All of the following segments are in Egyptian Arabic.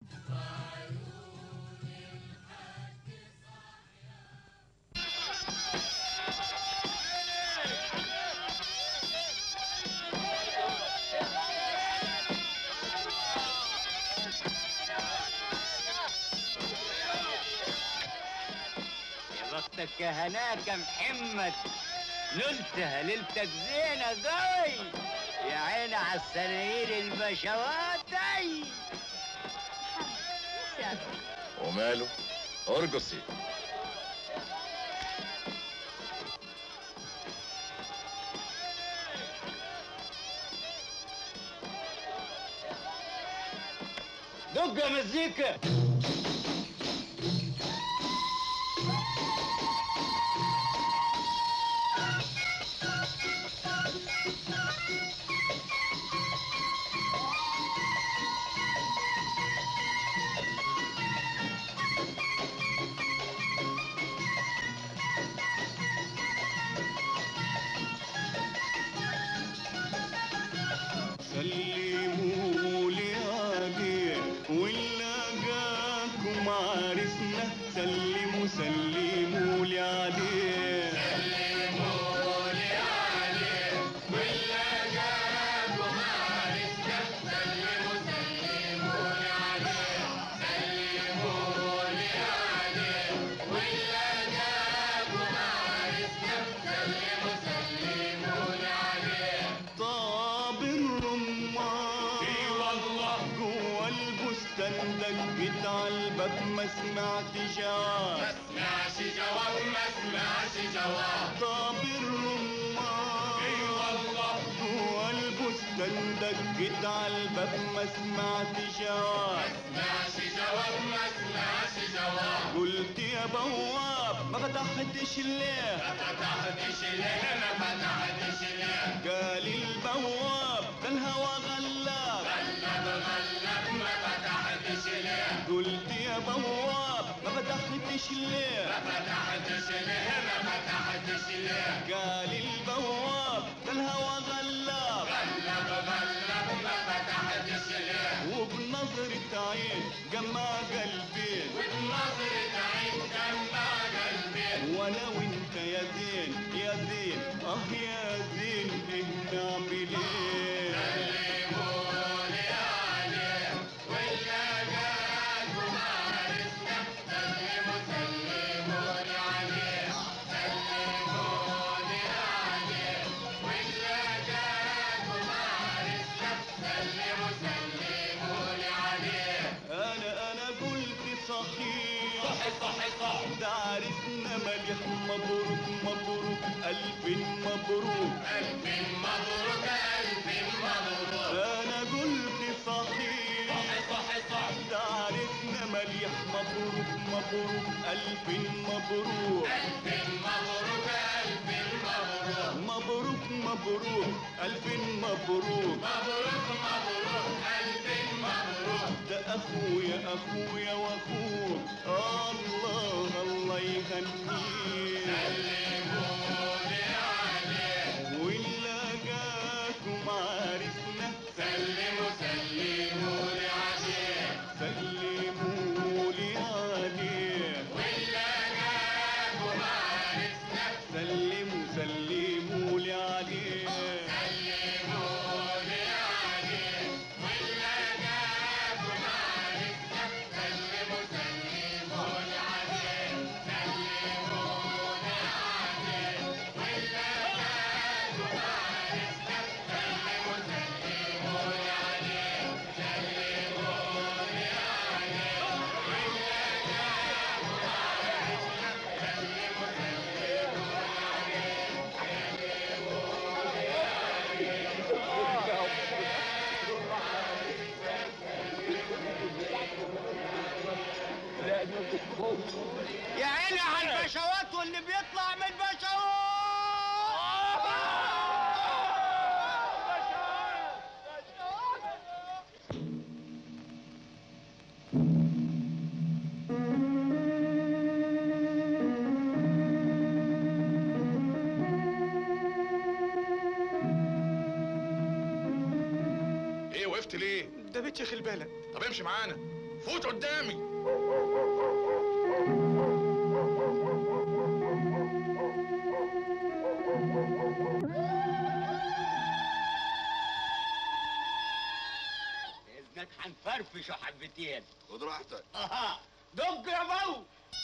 يا بختك يا هناك يا محمد نلتها ليلتك زينة قوي يا عيني على السناير البشوات دي وماله ارقصي دق يا مزيكا سلموا لي عليه ولا جاكم عرسنا سلموا سلموا لي عليه سلموا لي عليه ولا جاكم عرسنا سلموا سلموا لي عليه سلموا لي عليه ولا جاكم عرسنا سلموا سلموا لي عليه طاب الرمان اي والله جوا البستان دقت على الباب ما سمعت جواب ما سمعش جواب ما سمعش جواب طاب الرمان اي والله جوا البستان دقت على الباب ما سمعت جواب ما سمعش جواب ما سمعش جواب قلت يا بواب ما فتحتش ليه ما فتحتش ليه ما فتحتش ليه قال البواب ده الهوى غلاب غلب غلب ما فتحتش ليه قلت يا بواب ما فتحتش ليه ما فتحتش ليه ما فتحتش ليه قال البواب ده الهوى غلاب غلب غلب ما فتحتش ليه وبنظرة عين جمع قلبين وبنظرة عين جمع قلبين وانا وانت يا زين يا زين اه يا زين ايه نعمل ايه سلموني عليه ولا جاكم عرسنا سلموا سلموني عليه سلموني عليه ولا جاكم عرسنا سلموا سلموني عليه انا انا قلت صحيح صح صح صح ده عرسنا مليح مبروك مبروك الف مبروك الف مبروك الف مبروك انا قلت صحيح صح صح صح ده عرسنا مليح مبروك مبروك الف مبروك الف مبروك الف مبروك مبروك مبروك الف مبروك مبروك مبروك الف مبروك ده اخويا اخويا واخوك الله الله يهنيه سلموني عليه ولا جاكم عرسنا سلموا سلموا لي عليه سلموا لي عليه ولا جاكم عرسنا سلموا سلموا لي عليه سلموا لي عليه ولا جاكم عرسنا سلموا سلموا لي عليه سلموا لي عليه ولا جاكم عرسنا سلموا سلموا لي عليه سلموا لي عليه ولا جاكم عرسنا سلموا سلموا يا عيني على البشوات واللي بيطلع من البشوات ايه وقفت ليه ده بيت شيخ البلد طب امشي معانا فوت قدامي اذنك هنفرفشه حبتين خد راحتك اها دق يا بو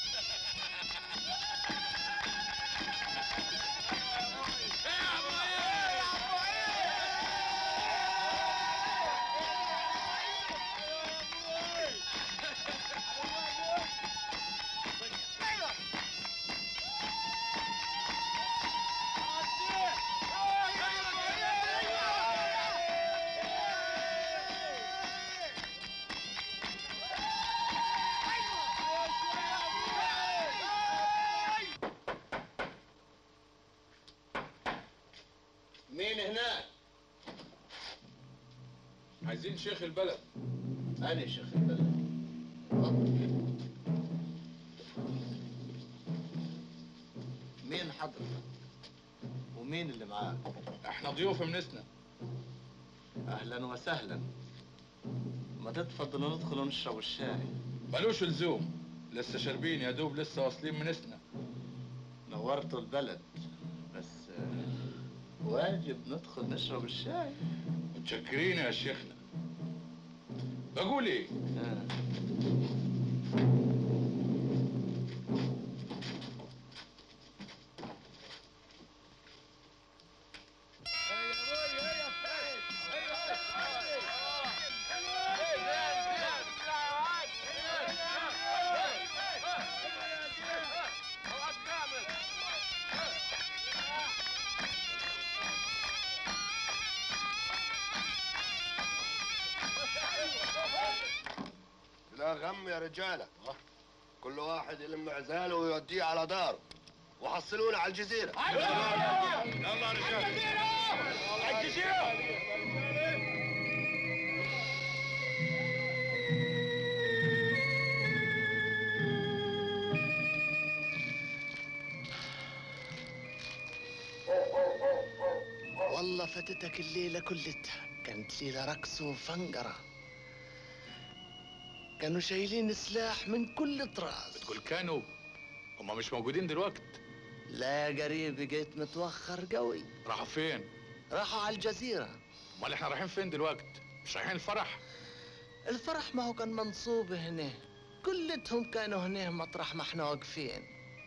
مين هناك؟ عايزين شيخ البلد أنا شيخ البلد مين حضرتك؟ ومين اللي معاك؟ احنا ضيوف منسنا أهلا وسهلا ما تتفضلوا ندخل ونشرب الشاي ملوش لزوم لسه شاربين يا دوب لسه واصلين منسنا نورتوا البلد بس آه، واجب ندخل نشرب الشاي متشكرين يا شيخنا بقول ايه آه. لا غم يا رجالة كل واحد يلم عزاله ويوديه على داره وحصلونا على الجزيرة والله فاتتك الليلة كلتها كانت ليلة رقص وفنقرة كانوا شايلين سلاح من كل طراز بتقول كانوا هما مش موجودين دلوقتي لا قريب جيت متوخر قوي راحوا فين راحوا على الجزيرة امال احنا رايحين فين دلوقتي مش رايحين الفرح الفرح ما هو كان منصوب هنا كلتهم كانوا هنا مطرح ما احنا واقفين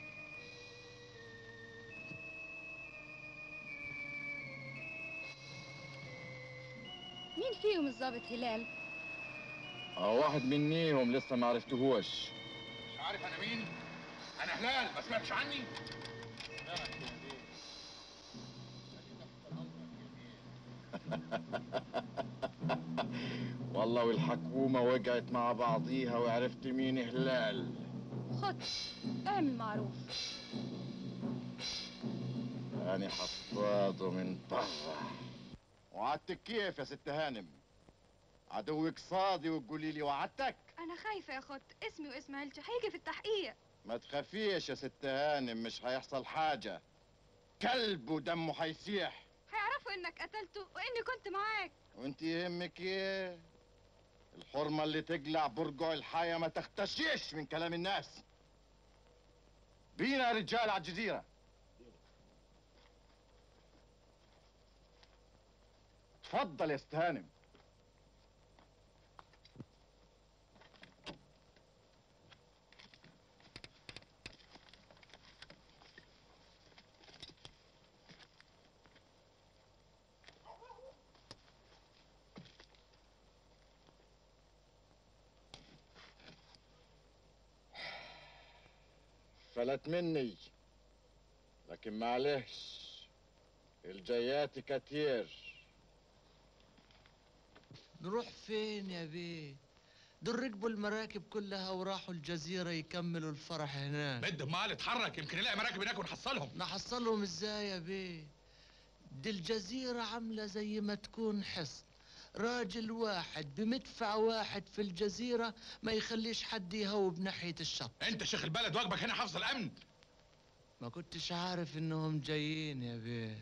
مين فيهم الضابط هلال؟ اه واحد منيهم لسه ما عرفتهوش مش عارف انا مين انا هلال ما سمعتش عني والله والحكومة وقعت مع بعضيها وعرفت مين هلال خد اعمل معروف أنا حصاده من برا وعدتك كيف يا ست هانم عدوك صادي وتقولي لي وعدتك انا خايفه يا خد اسمي واسم عيلتي هيجي في التحقيق ما تخافيش يا ست هانم مش هيحصل حاجة كلب ودمه هيسيح هيعرفوا انك قتلته واني كنت معاك وانت يهمك ايه الحرمة اللي تقلع برجع الحياة ما تختشيش من كلام الناس بينا يا رجال على الجزيرة تفضل يا استهانم فلت مني لكن معلش الجيات كتير نروح فين يا بيه دول ركبوا المراكب كلها وراحوا الجزيرة يكملوا الفرح هناك مد مال اتحرك يمكن نلاقي مراكب هناك ونحصلهم نحصلهم ازاي يا بيه دي الجزيرة عاملة زي ما تكون حصن راجل واحد بمدفع واحد في الجزيرة ما يخليش حد يهوب ناحية الشط انت شيخ البلد واجبك هنا حفظ الامن ما كنتش عارف انهم جايين يا بيه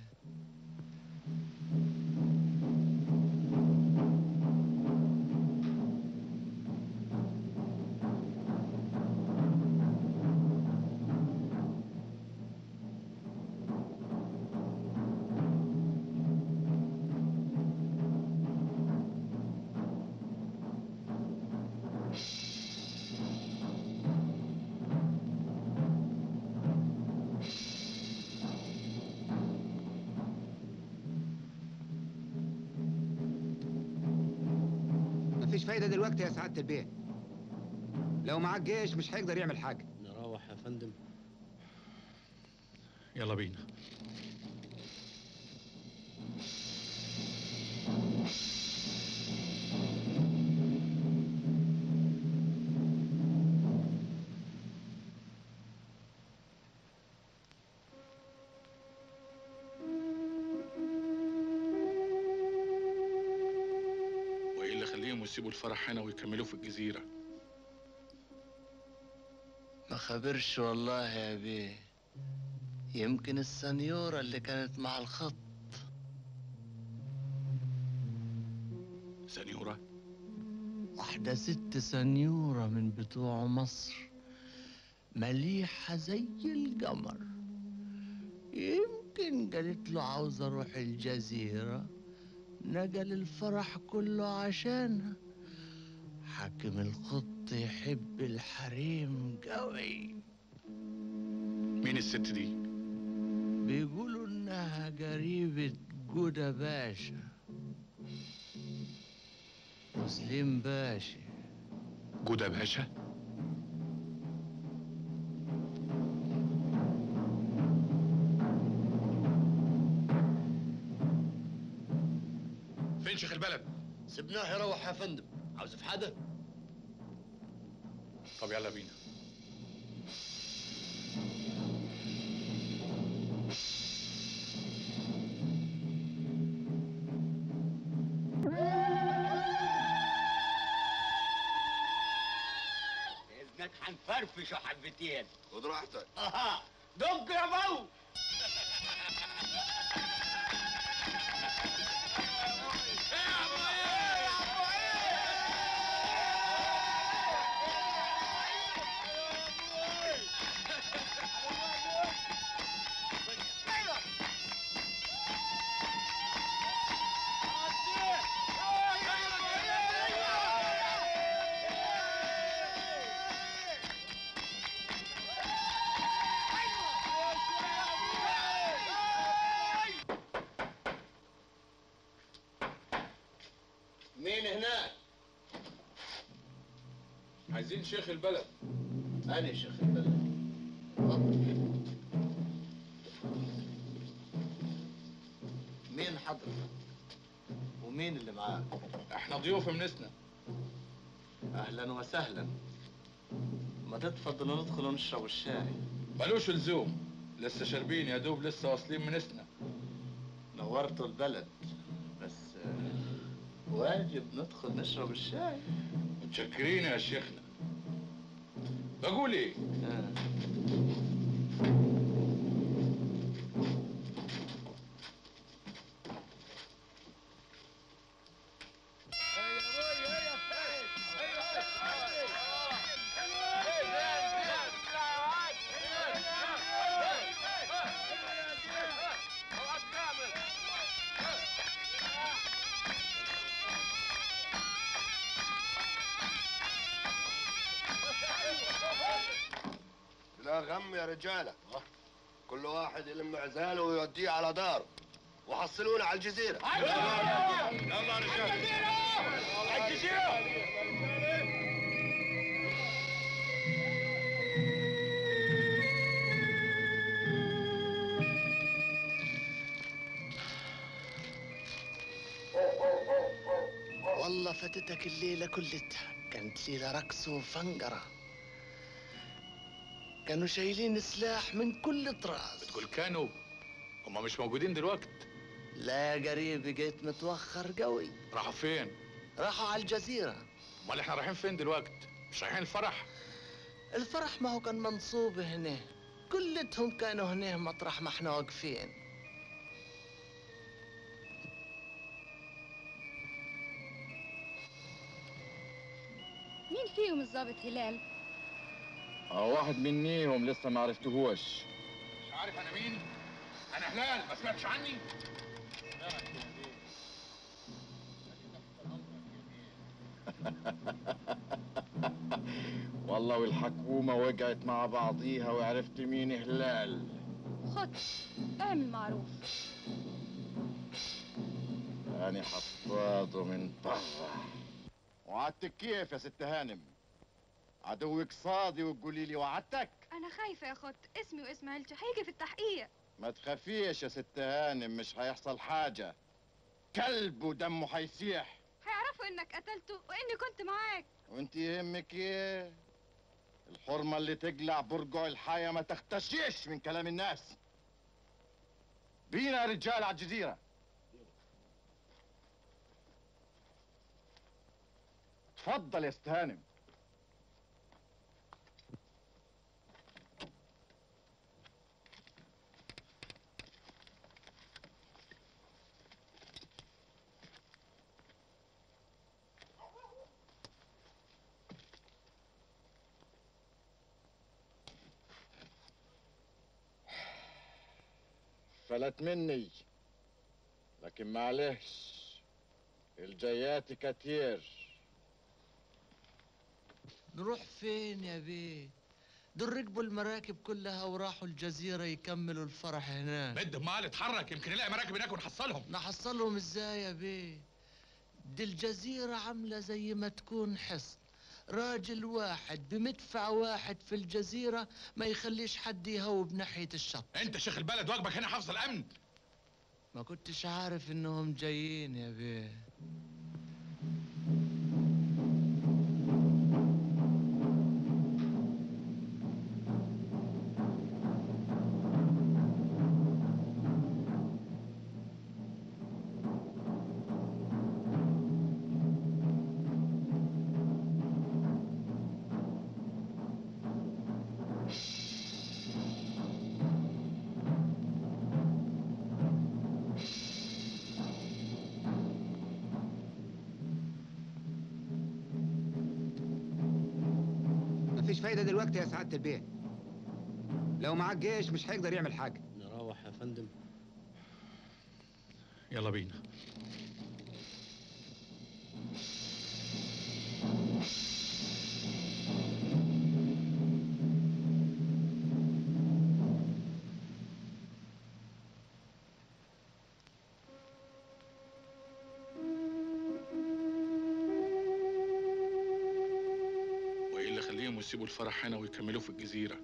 مفيش فايدة دلوقتي يا سعادة البيه لو معاك جيش مش هيقدر يعمل حاجة نروح يا فندم يلا بينا وايه اللي خليهم يسيبوا الفرح هنا ويكملوه في الجزيره ما خبرش والله يا بيه يمكن السنيورة اللي كانت مع الخط سنيوره واحدة ست سنيورة من بتوع مصر مليحة زي القمر يمكن قالت له عاوز اروح الجزيرة نقل الفرح كله عشانها حاكم الخط يحب الحريم قوي مين الست دي بيقولوا انها قريبة جودة باشا مسلم باشا جودة باشا فين شيخ البلد سيبناه يروح يا فندم عاوز في حدا طب يلا بينا اذنك هنفرفشه حبتين خد راحتك اها دق يا بو مين هناك؟ عايزين شيخ البلد أنا شيخ البلد مين حضرتك؟ ومين اللي معاك؟ احنا ضيوف منسنا اهلا وسهلا ما تتفضلوا ندخل ونشرب الشاي ملوش لزوم لسه شاربين يا دوب لسه واصلين منسنا نورتوا البلد بس آه، واجب ندخل نشرب الشاي متشكرين يا شيخنا بقول ايه آه. لا غم يا رجالة كل واحد يلم عزاله ويوديه على داره وحصلونا على الجزيرة يلا رجال والله فاتتك الليلة كلتها كانت ليلة رقص وفنقرة كانوا شايلين سلاح من كل طراز بتقول كانوا هما مش موجودين دلوقتي لا يا قريب جيت متوخر قوي راحوا فين راحوا على الجزيرة امال احنا رايحين فين دلوقتي مش رايحين الفرح الفرح ما هو كان منصوب هنا كلتهم كانوا هنا مطرح ما احنا واقفين مين فيهم الظابط هلال اه واحد منيهم لسه ما عرفتهوش مش عارف انا مين انا هلال ما سمعتش عني والله والحكومة وقعت مع بعضيها وعرفت مين هلال خد اعمل معروف أنا حصاده من برا وعدتك كيف يا ست هانم عدوك صادي وتقولي لي وعدتك انا خايفه يا خط اسمي واسم عيلتي هيجي في التحقيق ما تخافيش يا ست هانم مش هيحصل حاجة كلب ودمه هيسيح هيعرفوا انك قتلته واني كنت معاك وانت يهمك ايه الحرمة اللي تقلع برجع الحياة ما تختشيش من كلام الناس بينا يا رجال على الجزيرة تفضل يا ست هانم فلت مني لكن معلش الجيات كتير نروح فين يا بيه دول ركبوا المراكب كلها وراحوا الجزيرة يكملوا الفرح هناك مد مال اتحرك يمكن نلاقي مراكب هناك ونحصلهم نحصلهم ازاي يا بيه دي الجزيرة عاملة زي ما تكون حصن راجل واحد بمدفع واحد في الجزيرة ما يخليش حد يهوب ناحية الشط انت شيخ البلد واجبك هنا حفظ الامن ما كنتش عارف انهم جايين يا بيه مفيش فايدة دلوقتي يا سعادة البيه لو معاك جيش مش هيقدر يعمل حاجة نروح يا فندم يلا بينا وايه اللي خليهم يسيبوا الفرح هنا ويكملوه في الجزيره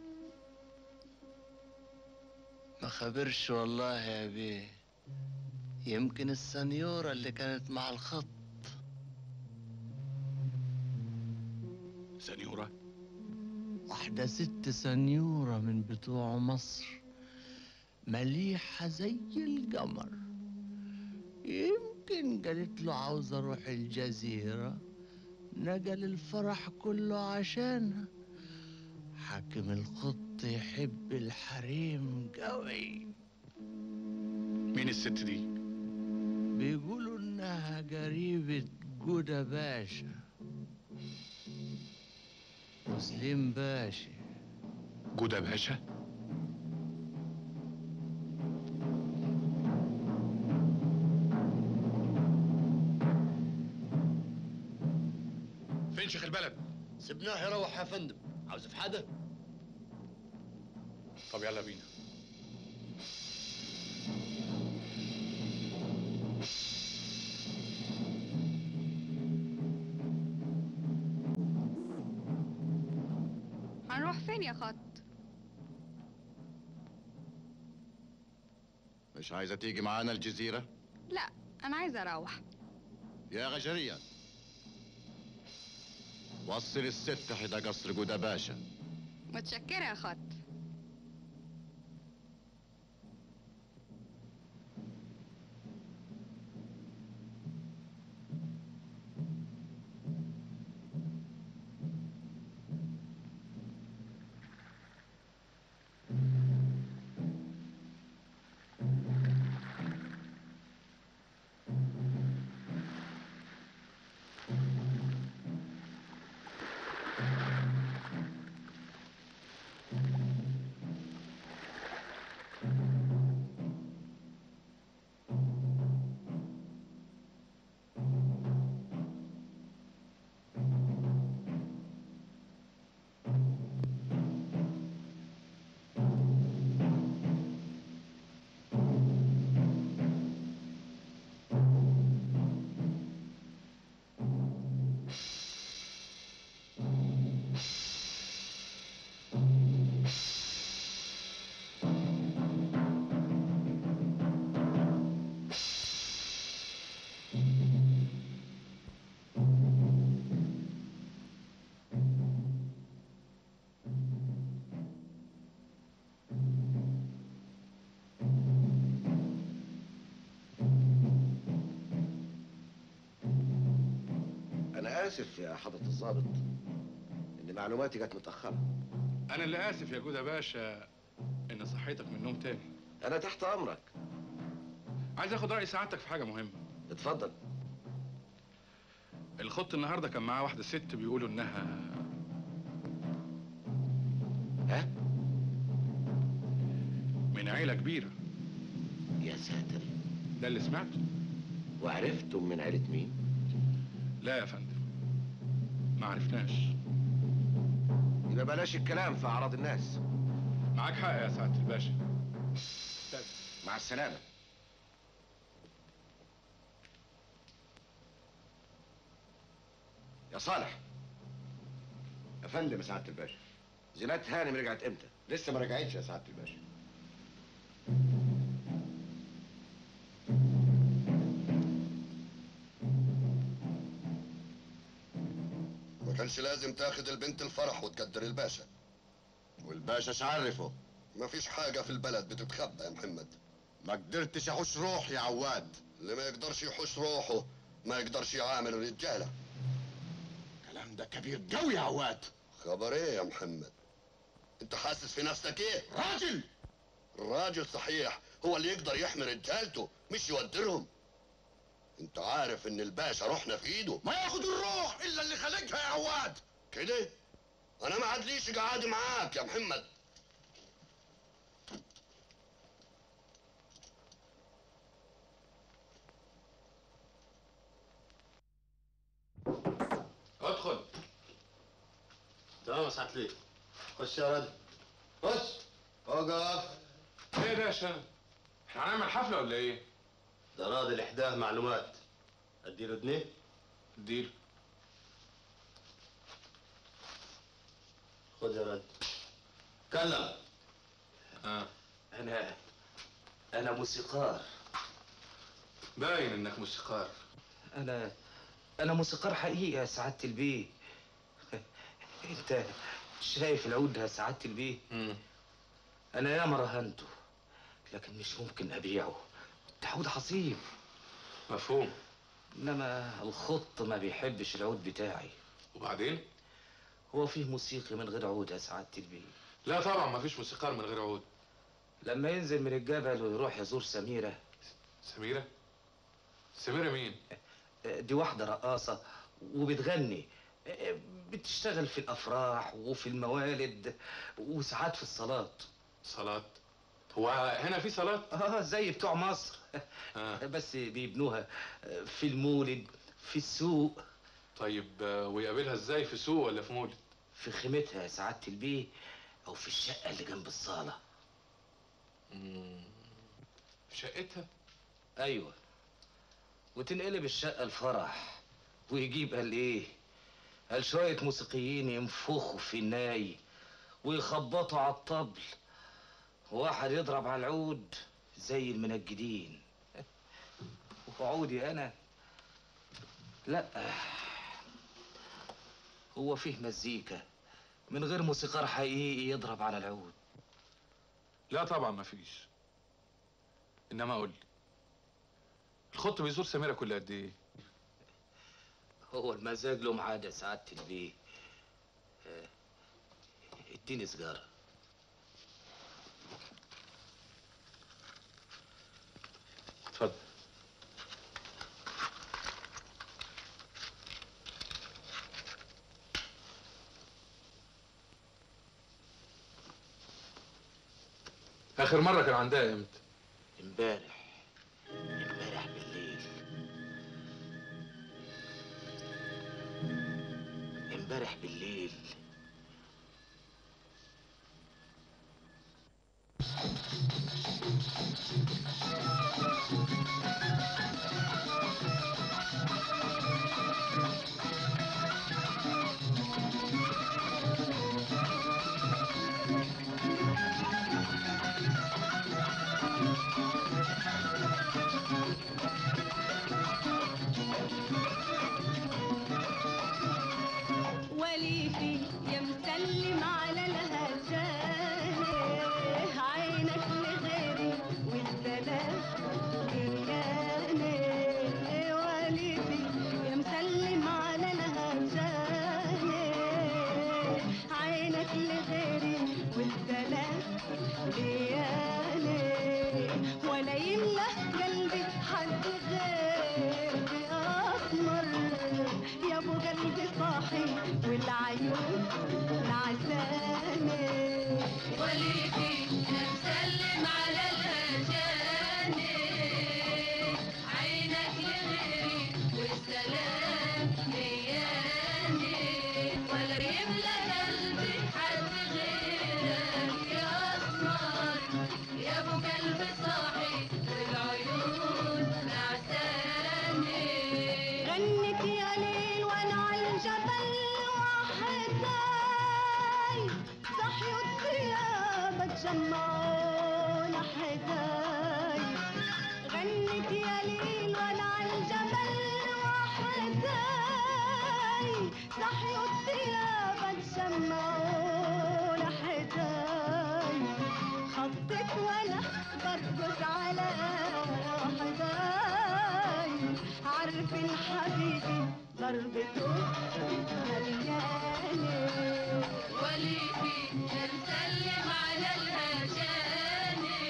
ما خبرش والله يا بيه يمكن السنيورة اللي كانت مع الخط سنيوره واحدة ست سنيورة من بتوع مصر مليحة زي القمر يمكن قالت له عاوز اروح الجزيرة نقل الفرح كله عشانها حاكم الخط يحب الحريم قوي مين الست دي بيقولوا انها قريبة جودة باشا مسلم باشا جودة باشا فين شيخ البلد سيبناه يروح يا فندم عاوز في حدا طب يلا بينا هنروح فين يا خط مش عايزة تيجي معانا الجزيرة لا انا عايزه اروح يا غجرية وصل الست حدا قصر جودة باشا متشكره يا خط انا اسف يا حضره الضابط ان معلوماتي جت متاخره انا اللي اسف يا جودة باشا ان صحيتك من النوم تاني انا تحت امرك عايز اخد راي سعادتك في حاجه مهمه اتفضل الخط النهارده كان معاه واحده ست بيقولوا انها ها من عيله كبيره يا ساتر ده اللي سمعته وعرفتم من عيله مين لا يا فندم ما عرفناش يبقى بلاش الكلام في اعراض الناس معاك حق يا سعاده الباشا استاذ مع السلامه يا صالح يا فندم يا سعاده الباشا زينات هانم رجعت امتى لسه ما رجعتش يا سعاده الباشا ما كانش لازم تاخد البنت الفرح وتقدر الباشا والباشا شعرفه ما فيش حاجة في البلد بتتخبى يا محمد ما قدرتش احوش روحي يا عواد اللي ما يقدرش يحوش روحه ما يقدرش يعامل الرجالة الكلام ده كبير قوي يا عواد خبر ايه يا محمد انت حاسس في نفسك ايه راجل الراجل صحيح هو اللي يقدر يحمي رجالته مش يودرهم انت عارف ان الباشا روحنا في ايده ما ياخد الروح الا اللي خلقها يا عواد كده انا ما عادليش قعادي معاك يا محمد ادخل تمام يا سعد ليه خش يا راجل خش اقف ايه يا باشا احنا هنعمل حفله ولا ايه ده راضي الاحداث معلومات اديله جنيه اديله خد يا راجل كلم اه أنا أنا موسيقار باين انك موسيقار أنا أنا موسيقار حقيقي يا سعادة البيه أنت شايف العود ده يا سعادة البيه امم أنا ياما رهنته لكن مش ممكن أبيعه ده عود عظيم مفهوم إنما الخط ما بيحبش العود بتاعي وبعدين هو فيه موسيقي من غير عود يا سعادة البيه لا طبعا مفيش موسيقار من غير عود لما ينزل من الجبل ويروح يزور سميرة سميره سميره مين دي واحدة رقاصة وبتغني بتشتغل في الأفراح وفي الموالد وساعات في الصلاة صلاه هو هنا في صلاه اه زي بتوع مصر آه. بس بيبنوها في المولد في السوق طيب آه، ويقابلها ازاي في سوق ولا في مولد في خيمتها يا سعادة البيه أو في الشقة اللي جنب الصالة في شقتها أيوة وتنقلب الشقة الفرح ويجيب قال إيه قال شوية موسيقيين ينفخوا في الناي ويخبطوا على الطبل واحد يضرب على العود زي المنجدين وعودي أنا لا هو فيه مزيكا من غير موسيقار حقيقي يضرب على العود لا طبعا مفيش انما قول لي الخط بيزور سميره كل قد ايه هو المزاج له ميعاد يا سعادة البيه آه، اديني سيجارة اتفضل اخر مره كان عندها امتى امبارح امبارح بالليل امبارح بالليل ولي في عينك لغيري والسلام ليالي ولا يملى قلبي حد غيرك اسمر يا ابو قلبي صاحي والعيون نعساني وليدي مسلم على الهجاني عينك لغيري والسلام لياني ولا يملى قلبي حد غيرك يا اسمر يا ابو قلبي صاحي والعيون نعساني غنت يا ليل وانا على الجبل وحداي صحيوا الثياب تجمعوا حداي غنت يا ليل وانا على الجبل وحداي صحيوا الثياب تجمعوا حداي خطت وانا برقص على حداي عارف حبيبي ضربته مليانة وليدي مسلم على الهجاني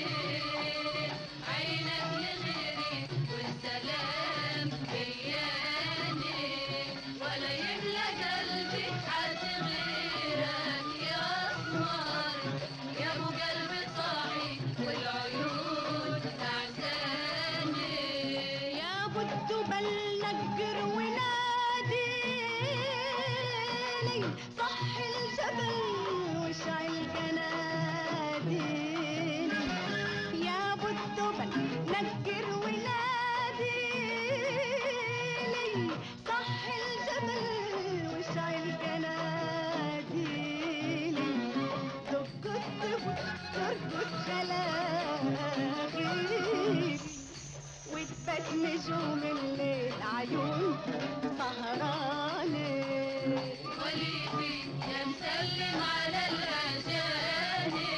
عينك لغيري والسلام بياني ولا يملى قلبي حد غيرك يا اسمر يا ابو قلبي صاحي والعيون تعساني يا ابو الدبل نقر وناديني صح الجبل وشعل قناديلي يا ابو الدبل نقر وناديلي صح الجبل وشعل قناديلي دق الطبل ترقص خلاخيل وتبات نجوم الليل عيون سهرانة وليدي يا مسلم على الأجاني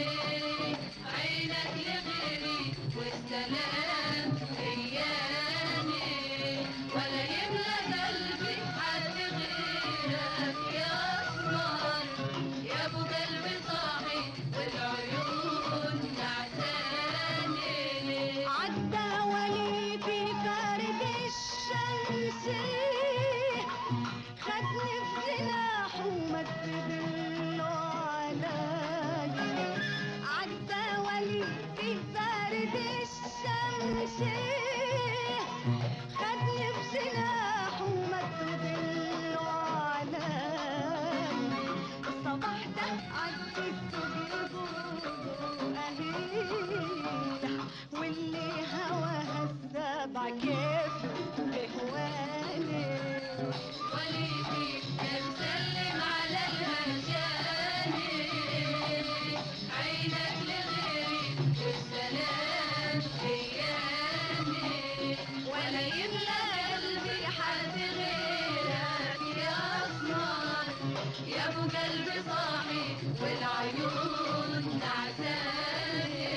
عينك لغيري والسلام إياني ولا يملى قلبي حد غيرك يا أسمر يا أبو قلبي صاحي والعيون تعساني عدى وليدي فارد الشمس خدني في جناحه ومد ظله علي عدى وليدي فارد الشمس خدني في جناحه ومد ظله علي الصباح ده عدت بيضوء أهيح واللي هواها السبع كيف بهواني وليدي يا مسلم على الهجاني عينك لغيري والسلام اياني ولا يملى قلبي حد غيرك يا اسمر يا ابو قلبي صاحي والعيون تعساني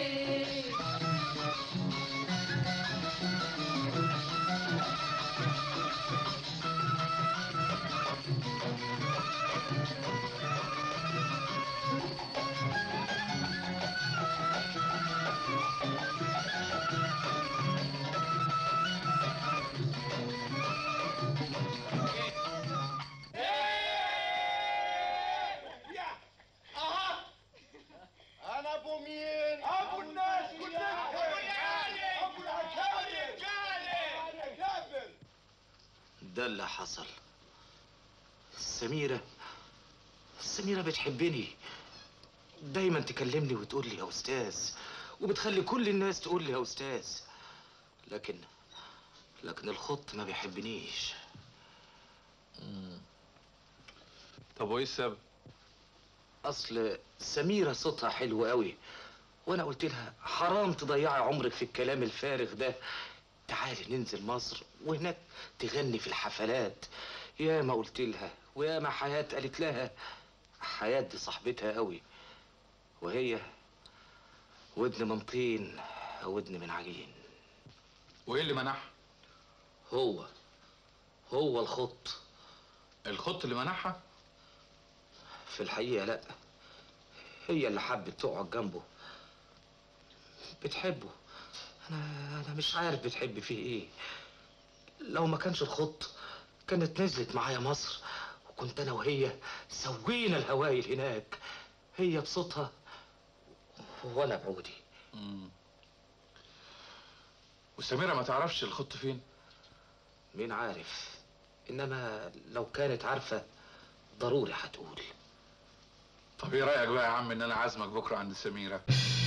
انا ابو مين ابو الناس كلها ابو العالي ابو العالي كافر ده اللي حصل سميرة سميرة بتحبني دايما تكلمني وتقول لي يا أستاذ وبتخلي كل الناس تقول لي يا أستاذ لكن لكن الخط ما بيحبنيش طب وايه السبب؟ أصل سميرة صوتها حلو قوي وأنا قلت لها حرام تضيعي عمرك في الكلام الفارغ ده تعالي ننزل مصر وهناك تغني في الحفلات يا ما قلت لها ويا ما حياة قالت لها حياة دي صاحبتها قوي وهي ودن من طين ودن من عجين وايه اللي منعها؟ هو هو الخط الخط اللي منعها؟ في الحقيقة لا هي اللي حبت تقعد جنبه بتحبه انا انا مش عارف بتحب فيه ايه لو ما كانش الخط كانت نزلت معايا مصر وكنت انا وهي سوينا الهوايل هناك هي بصوتها وانا بعودي مم. وسميرة ما تعرفش الخط فين مين عارف انما لو كانت عارفة ضروري هتقول طب ايه رأيك بقى يا عم ان انا عازمك بكرة عند سميرة